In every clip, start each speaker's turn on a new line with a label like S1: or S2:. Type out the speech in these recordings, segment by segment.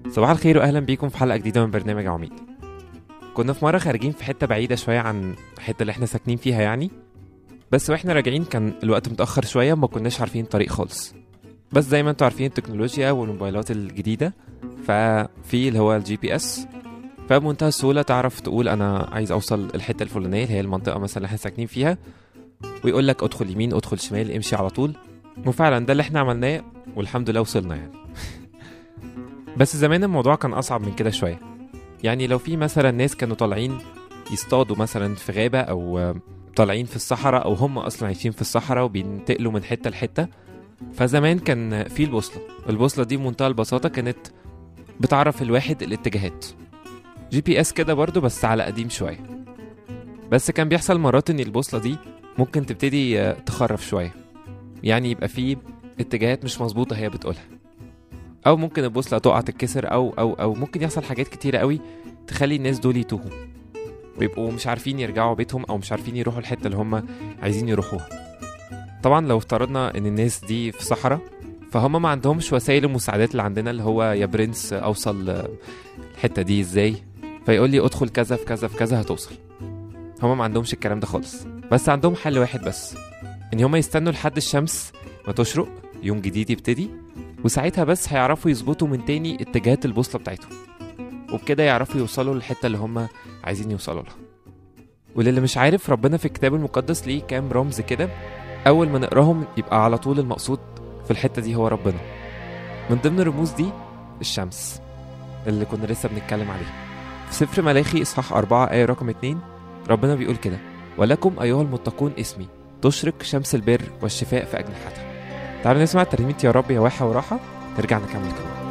S1: صباح الخير واهلا بيكم في حلقه جديده من برنامج عميد كنا في مره خارجين في حته بعيده شويه عن الحته اللي احنا ساكنين فيها يعني بس واحنا راجعين كان الوقت متاخر شويه ما كناش عارفين الطريق خالص بس زي ما انتوا عارفين التكنولوجيا والموبايلات الجديده ففي اللي هو الجي بي اس فبمنتهى السهوله تعرف تقول انا عايز اوصل الحته الفلانيه اللي هي المنطقه مثلا اللي احنا ساكنين فيها ويقول لك ادخل يمين ادخل شمال امشي على طول وفعلا ده اللي احنا عملناه والحمد لله وصلنا يعني بس زمان الموضوع كان أصعب من كده شوية يعني لو في مثلا ناس كانوا طالعين يصطادوا مثلا في غابة أو آه، طالعين في الصحراء أو هم أصلا عايشين في الصحراء وبينتقلوا من حتة لحتة فزمان كان في البوصلة البوصلة دي بمنتهى البساطة كانت بتعرف الواحد الاتجاهات جي بي اس كده برضو بس على قديم شوية بس كان بيحصل مرات ان البوصلة دي ممكن تبتدي آه، تخرف شوية يعني يبقى في اتجاهات مش مظبوطة هي بتقولها او ممكن البوصله تقع تتكسر او او او ممكن يحصل حاجات كتيره قوي تخلي الناس دول يتوهوا ويبقوا مش عارفين يرجعوا بيتهم او مش عارفين يروحوا الحته اللي هم عايزين يروحوها طبعا لو افترضنا ان الناس دي في صحراء فهم ما عندهمش وسائل المساعدات اللي عندنا اللي هو يا برنس اوصل آه، الحته دي ازاي فيقول لي ادخل كذا في كذا في كذا هتوصل هم ما عندهمش الكلام ده خالص بس عندهم حل واحد بس ان هم يستنوا لحد الشمس ما تشرق يوم جديد يبتدي وساعتها بس هيعرفوا يظبطوا من تاني اتجاهات البوصلة بتاعتهم وبكده يعرفوا يوصلوا للحتة اللي هم عايزين يوصلوا لها وللي مش عارف ربنا في الكتاب المقدس ليه كام رمز كده أول ما نقراهم يبقى على طول المقصود في الحتة دي هو ربنا من ضمن الرموز دي الشمس اللي كنا لسه بنتكلم عليها في سفر ملاخي إصحاح أربعة آية رقم اتنين ربنا بيقول كده ولكم أيها المتقون اسمي تشرق شمس البر والشفاء في أجنحتها تعالوا نسمع ترنيمة يا رب يا واحة وراحة نرجع نكمل كلام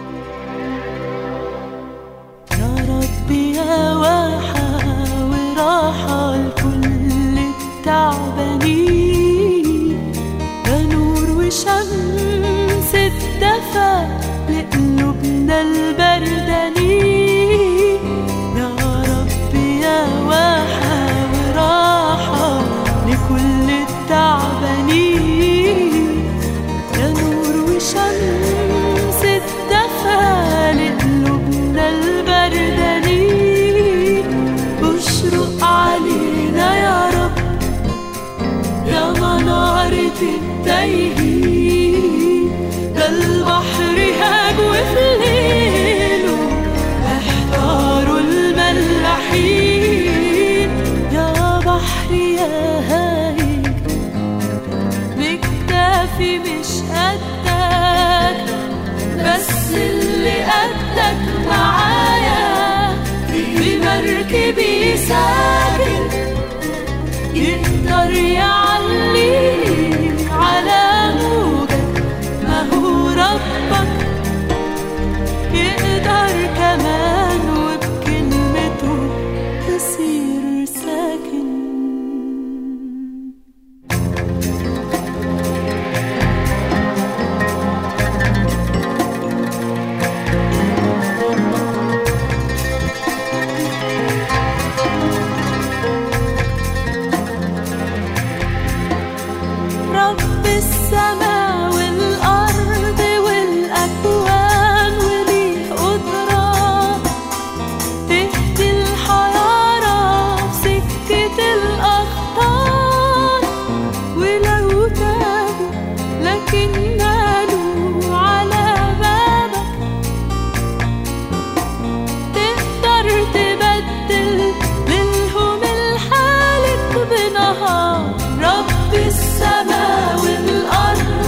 S2: يا ربي يا واحة وراحة لكل التعبانين يا نور وشمس الدفا لقلوبنا البردانين يا ربي يا واحة وراحة لكل التعبانين يا نور وشمس الدفا لقلوبنا البردانين اشرق علينا يا رب يا منارة التايهين ده البحر هاج وفي ليله احتاروا الملاحين يا بحر يا هايل مكتافي مش قدك بس اللي قدك معايا بمركبي ساكن يقدر يعليك على موجك ما هو ربك يقدر كمان وبكلمته تصير ساكن رب السماء والأرض والأكوان وليه قدرة تهدي الحيارى في سكة الأخطار ولو تابوا لكن نالوا على بابك تقدر تبدل للهم الحالك بنهار رب السماء والأرض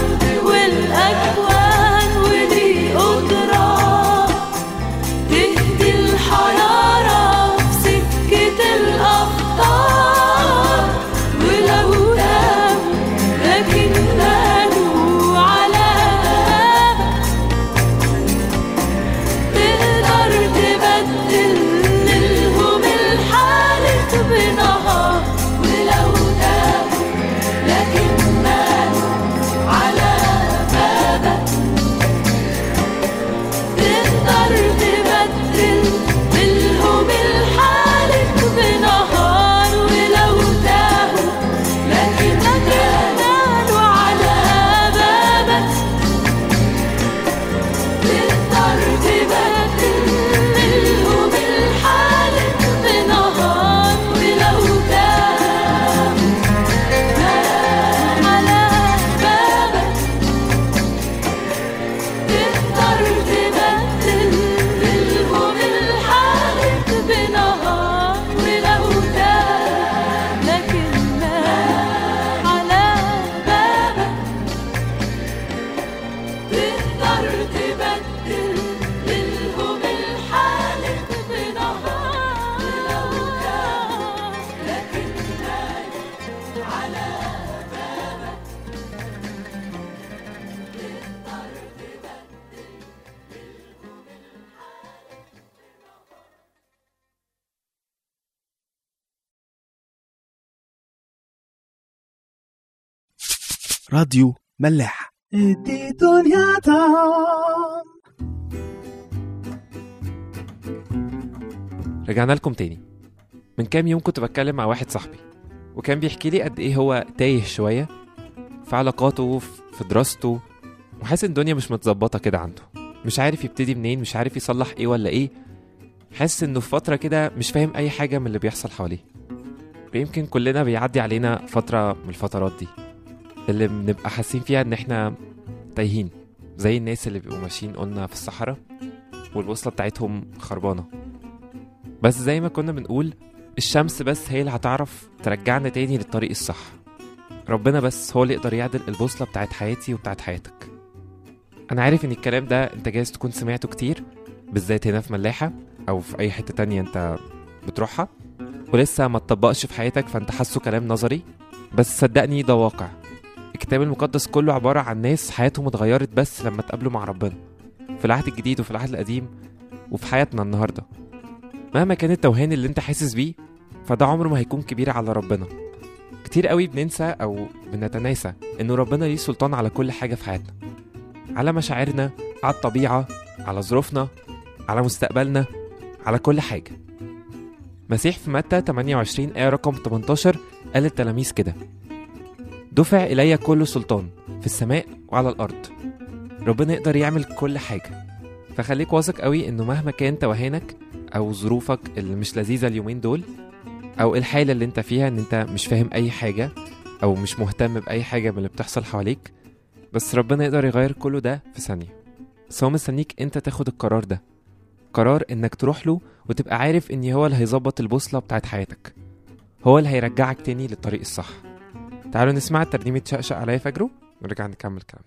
S3: راديو ملاح
S4: ادي دنيا طعم
S1: رجعنا لكم تاني من كام يوم كنت بتكلم مع واحد صاحبي وكان بيحكي لي قد ايه هو تايه شوية في علاقاته في دراسته وحاسس ان الدنيا مش متظبطة كده عنده مش عارف يبتدي منين مش عارف يصلح ايه ولا ايه حاسس انه في فترة كده مش فاهم اي حاجة من اللي بيحصل حواليه ويمكن كلنا بيعدي علينا فترة من الفترات دي اللي بنبقى حاسين فيها ان احنا تايهين زي الناس اللي بيبقوا ماشيين قلنا في الصحراء والبوصلة بتاعتهم خربانة بس زي ما كنا بنقول الشمس بس هي اللي هتعرف ترجعنا تاني للطريق الصح ربنا بس هو اللي يقدر يعدل البوصلة بتاعت حياتي وبتاعت حياتك أنا عارف إن الكلام ده أنت جايز تكون سمعته كتير بالذات هنا في ملاحة أو في أي حتة تانية أنت بتروحها ولسه ما تطبقش في حياتك فأنت حاسه كلام نظري بس صدقني ده واقع الكتاب المقدس كله عبارة عن ناس حياتهم اتغيرت بس لما اتقابلوا مع ربنا في العهد الجديد وفي العهد القديم وفي حياتنا النهارده مهما كان التوهان اللي انت حاسس بيه فده عمره ما هيكون كبير على ربنا كتير قوي بننسى او بنتناسى انه ربنا ليه سلطان على كل حاجه في حياتنا على مشاعرنا على الطبيعه على ظروفنا على مستقبلنا على كل حاجه مسيح في متى 28 آية رقم 18 قال للتلاميذ كده دفع إلي كل سلطان في السماء وعلى الأرض ربنا يقدر يعمل كل حاجة فخليك واثق قوي إنه مهما كان توهانك او ظروفك اللي مش لذيذه اليومين دول او الحاله اللي انت فيها ان انت مش فاهم اي حاجه او مش مهتم باي حاجه من اللي بتحصل حواليك بس ربنا يقدر يغير كله ده في ثانيه بس هو مستنيك انت تاخد القرار ده قرار انك تروح له وتبقى عارف ان هو اللي هيظبط البوصله بتاعت حياتك هو اللي هيرجعك تاني للطريق الصح تعالوا نسمع ترنيمة شقشق عليا فجره ونرجع نكمل كلام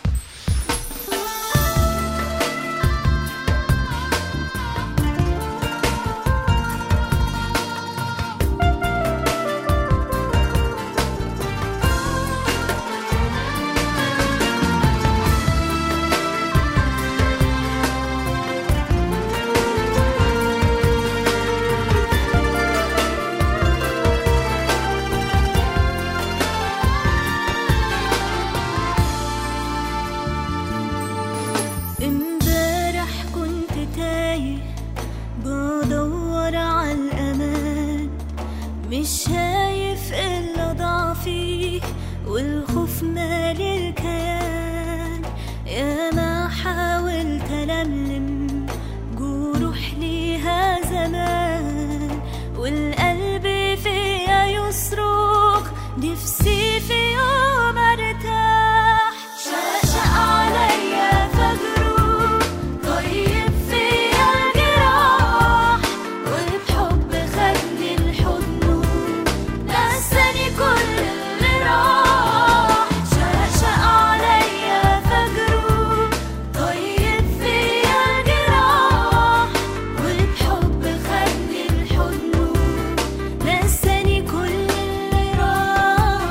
S5: امبارح كنت تايه بدور على الأمان مش شايف إلا ضعفي والخوف مالي الكيان يا ما حاولت ألملم جروح ليها زمان والقلب فيا يصرخ نفسي في يوم ارتاح شقشق عليا فجره طيب فيا الجراح وبحب خدني لحضنه نساني كل اللي راح شقشق عليا فجره طيب فيا الجراح وبحب خدني لحضنه نساني كل اللي راح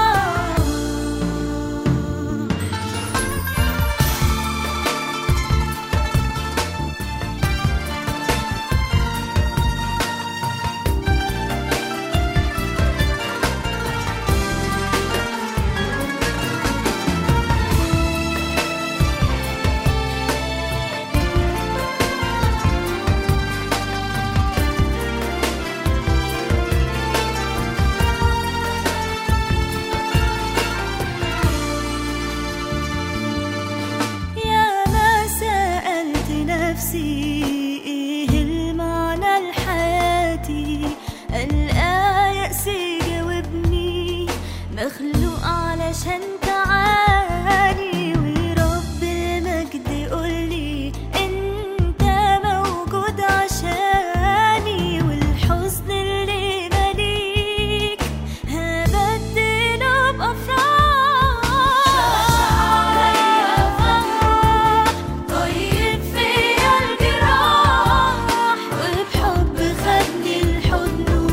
S5: يا ما سألت نفسي إيه المعنى لحياتي ألقى يأسي جاوبني مخلوق علشان تعاني ورب المجد يقولي أنت موجود عشاني والحزن اللي مليك هبدله بأفراح طيب فيا الجراح وبحب خدني لحضنه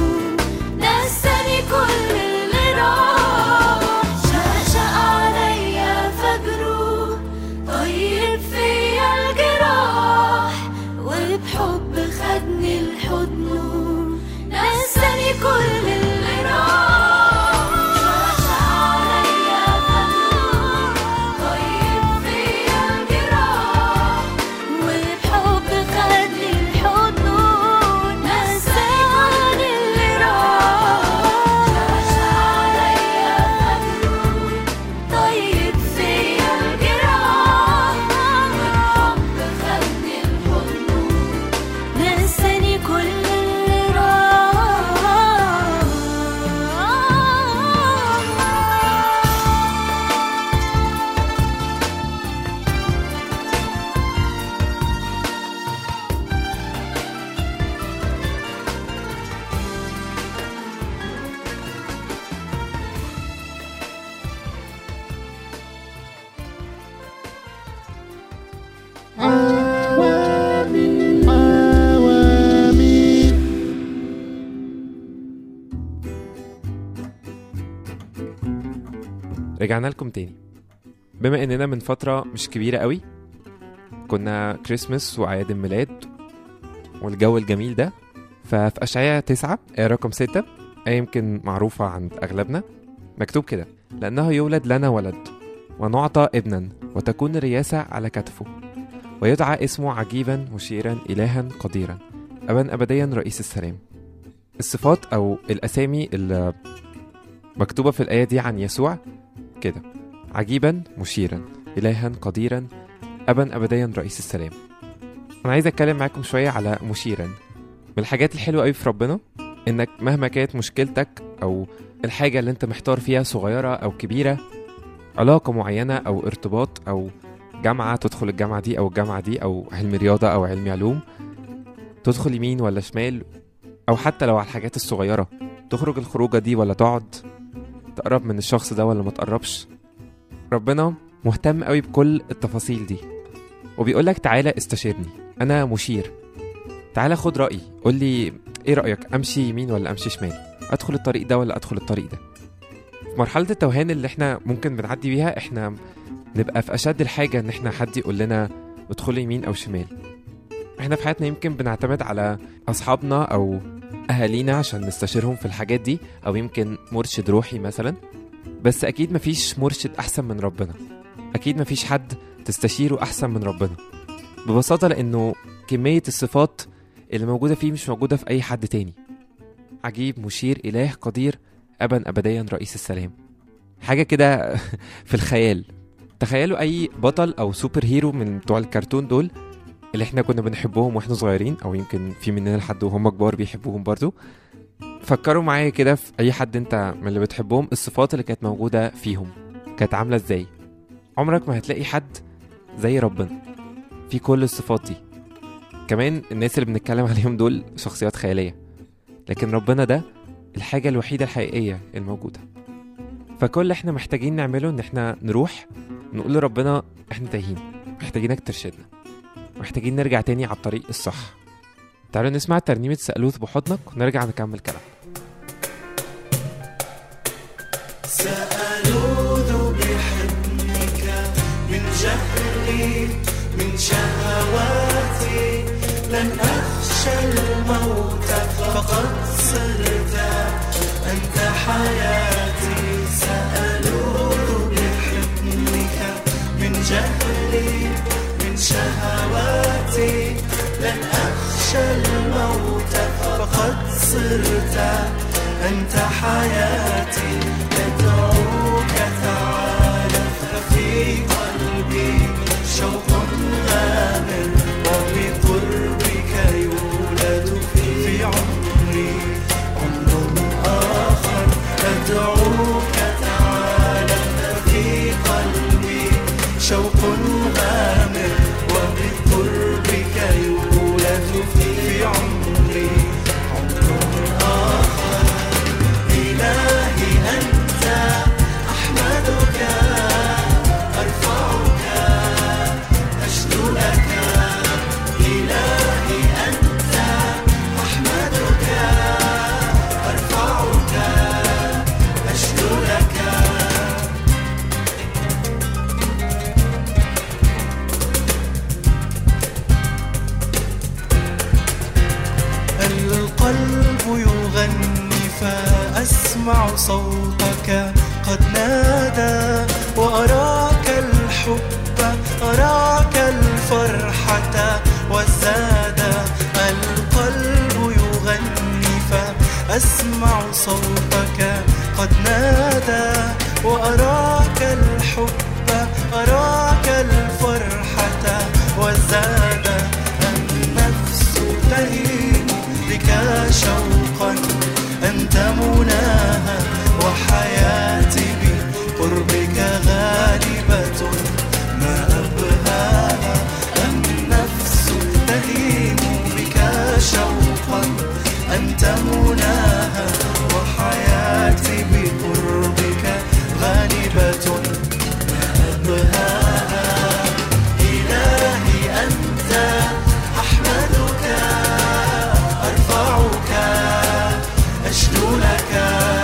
S5: نساني كل اللي راح شقشق عليا فجر
S1: رجعنا لكم تاني بما اننا من فترة مش كبيرة قوي كنا كريسمس وأعياد الميلاد والجو الجميل ده ففي أشعياء تسعة آية رقم ستة آية يمكن معروفة عند أغلبنا مكتوب كده لأنه يولد لنا ولد ونعطى ابنا وتكون الرياسة على كتفه ويدعى اسمه عجيبا مشيرا إلها قديرا أبا أبديا رئيس السلام الصفات أو الأسامي اللي مكتوبة في الآية دي عن يسوع كده عجيبا مشيرا إلها قديرا أبا أبديا رئيس السلام أنا عايز أتكلم معاكم شوية على مشيرا من الحاجات الحلوة أوي في ربنا إنك مهما كانت مشكلتك أو الحاجة اللي أنت محتار فيها صغيرة أو كبيرة علاقة معينة أو ارتباط أو جامعة تدخل الجامعة دي أو الجامعة دي أو علم رياضة أو علم علوم تدخل يمين ولا شمال أو حتى لو على الحاجات الصغيرة تخرج الخروجة دي ولا تقعد تقرب من الشخص ده ولا ما تقربش ربنا مهتم قوي بكل التفاصيل دي وبيقولك تعالى استشيرني أنا مشير تعالى خد رأيي قول لي إيه رأيك أمشي يمين ولا أمشي شمال أدخل الطريق ده ولا أدخل الطريق ده في مرحلة التوهان اللي احنا ممكن بنعدي بيها احنا نبقى في أشد الحاجة إن احنا حد يقول لنا ادخل يمين أو شمال احنا في حياتنا يمكن بنعتمد على أصحابنا أو أهالينا عشان نستشيرهم في الحاجات دي أو يمكن مرشد روحي مثلا بس أكيد مفيش مرشد أحسن من ربنا أكيد مفيش حد تستشيره أحسن من ربنا ببساطة لأنه كمية الصفات اللي موجودة فيه مش موجودة في أي حد تاني عجيب مشير إله قدير أبا أبديا رئيس السلام حاجة كده في الخيال تخيلوا أي بطل أو سوبر هيرو من بتوع الكرتون دول اللي احنا كنا بنحبهم واحنا صغيرين او يمكن في مننا لحد وهم كبار بيحبوهم برضو فكروا معايا كده في اي حد انت من اللي بتحبهم الصفات اللي كانت موجودة فيهم كانت عاملة ازاي عمرك ما هتلاقي حد زي ربنا في كل الصفات دي كمان الناس اللي بنتكلم عليهم دول شخصيات خيالية لكن ربنا ده الحاجة الوحيدة الحقيقية الموجودة فكل اللي احنا محتاجين نعمله ان احنا نروح نقول لربنا احنا تايهين محتاجينك ترشدنا محتاجين نرجع تاني على الطريق الصح تعالوا نسمع ترنيمة سألوث بحضنك ونرجع نكمل كلام
S4: سألوذ بحضنك من جهلي من شهواتي لن أخشى الموت فقد صرت أنت حياتي سألوذ بحضنك من جهلي من شهواتي لن أخشى الموت فقد صرت أنت حياتي أدعوك تعالى ففي قلبي شوق غامر وبقربك يولد في عمري عمر آخر أدعوك تعالى ففي قلبي شوق غامر وبقربك يولد في عمري عمر آخر إلهي أنت أحمدك أرفعك أشكو لك إلهي أنت أحمدك أرفعك أشكو لك القلب يغني فأسمع صوتك قد نادى وأراك الحب أراك الفرحة والزاد القلب يغني فأسمع صوتك قد نادى وأراك الحب أراك الفرحة والزاد النفس تهيم بك شوقا أنت مناها وحياتي بقربك غالبة ما أبهاها النفس تهيم بك شوقا أنت مناها وحياتي بقربك غالبة ما أبهاها إلهي أنت أحمدك أرفعك أشكو لك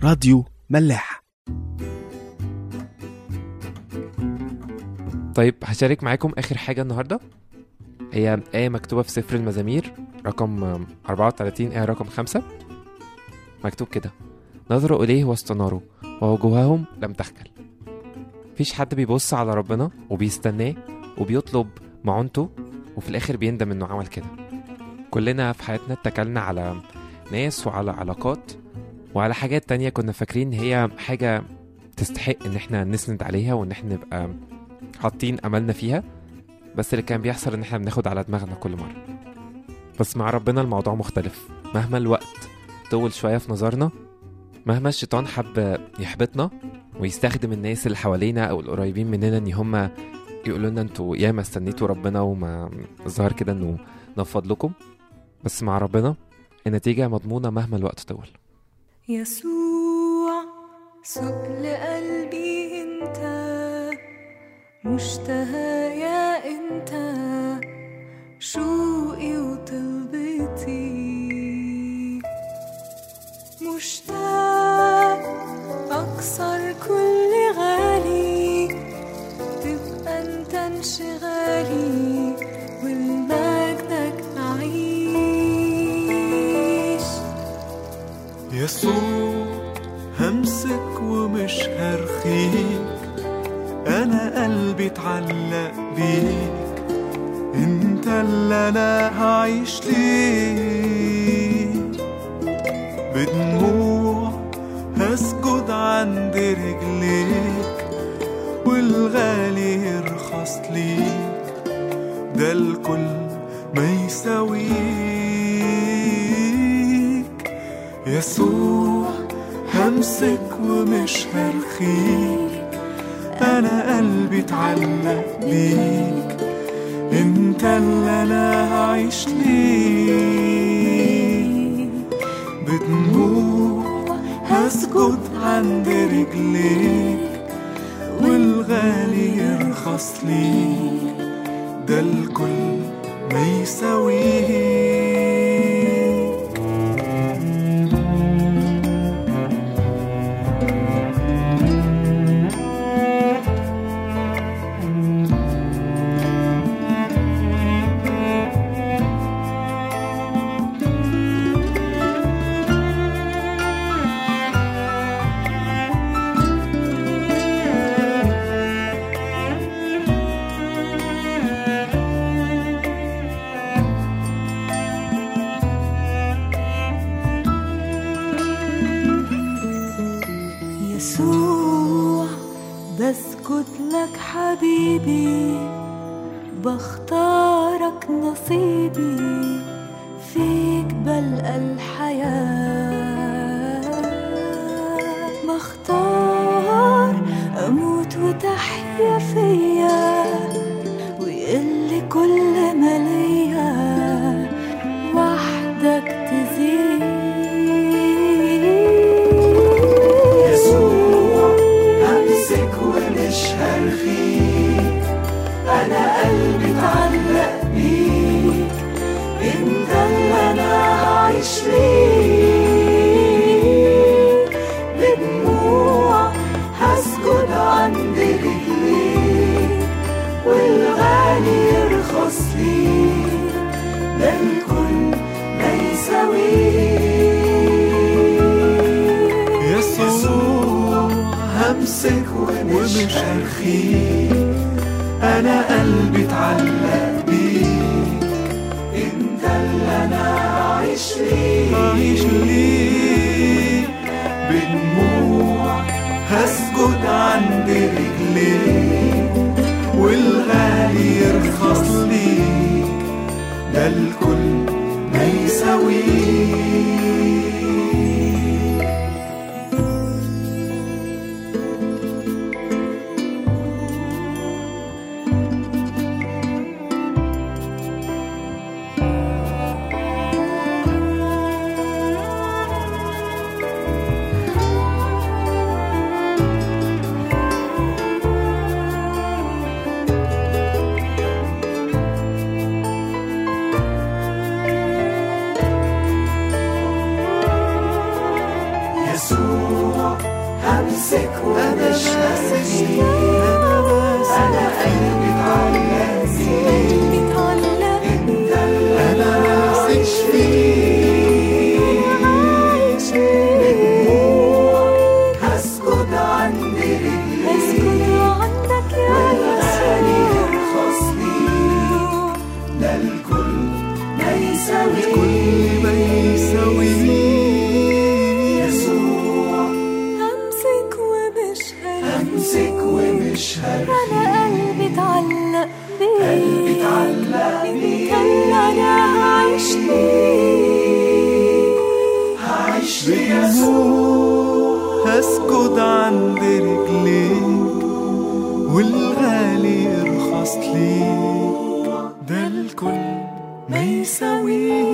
S3: راديو ملاح
S1: طيب هشارك معاكم آخر حاجة النهاردة هي آية مكتوبة في سفر المزامير رقم 34 آية رقم 5 مكتوب كده نظروا إليه واستناروا ووجوههم لم تخجل مفيش حد بيبص على ربنا وبيستناه وبيطلب معونته وفي الآخر بيندم إنه عمل كده كلنا في حياتنا اتكلنا على ناس وعلى علاقات وعلى حاجات تانية كنا فاكرين هي حاجة تستحق إن احنا نسند عليها وإن احنا نبقى حاطين املنا فيها بس اللي كان بيحصل ان احنا بناخد على دماغنا كل مره بس مع ربنا الموضوع مختلف مهما الوقت طول شويه في نظرنا مهما الشيطان حب يحبطنا ويستخدم الناس اللي حوالينا او القريبين مننا ان هم يقولوا لنا انتوا ياما استنيتوا ربنا وما ظهر كده انه نفض لكم بس مع ربنا النتيجه مضمونه مهما الوقت طول
S5: يسوع سؤل قلبي انت مشتهى يا انت شوقي وطلبتي مشتاق اكسر كل غالي تبقى انت انشغالي والمجدك اعيش
S4: يسوع همسك ومش هرخيك انا قلبي اتعلق بيك انت اللي انا هعيش ليك بدموع هسجد عند رجليك والغالي يرخص ليك ده الكل ما يساويك يسوع همسك ومش هرخيك انا قلبي اتعلق بيك انت اللي انا هعيش ليك بدموع هسجد عند رجليك والغالي يرخص ليك ده الكل ما يساويك
S5: يسوع بسجد لك حبيبي بختارك نصيبي فيك بلقى الحياة بختار أموت وتحيا فيا ويقل كل ما ليا وحدك تزيد
S4: يسوع همسك ومش هرخيك انا قلبي اتعلق بيك انت اللي انا هعيش ليك بدموع هسجد عند رجليك والغالي يرخص ليك ده الكل ما يساويك يسوع همسك ومش هرخيك انا قلبي اتعلق بيك انت اللي انا هعيش ليك هعيش ليك بدموع هسجد عند رجليك والغالي يرخص ليك ده الكل ما يساويك ومش هرخيك
S5: أنا قلبي اتعلق بيك
S4: قلبي اتعلق بيك.
S5: كان أنا هعيش ليك
S4: هعيش بيسوع هسجد عند رجليك والغالي يرخص ليك ده الكل ما يساويك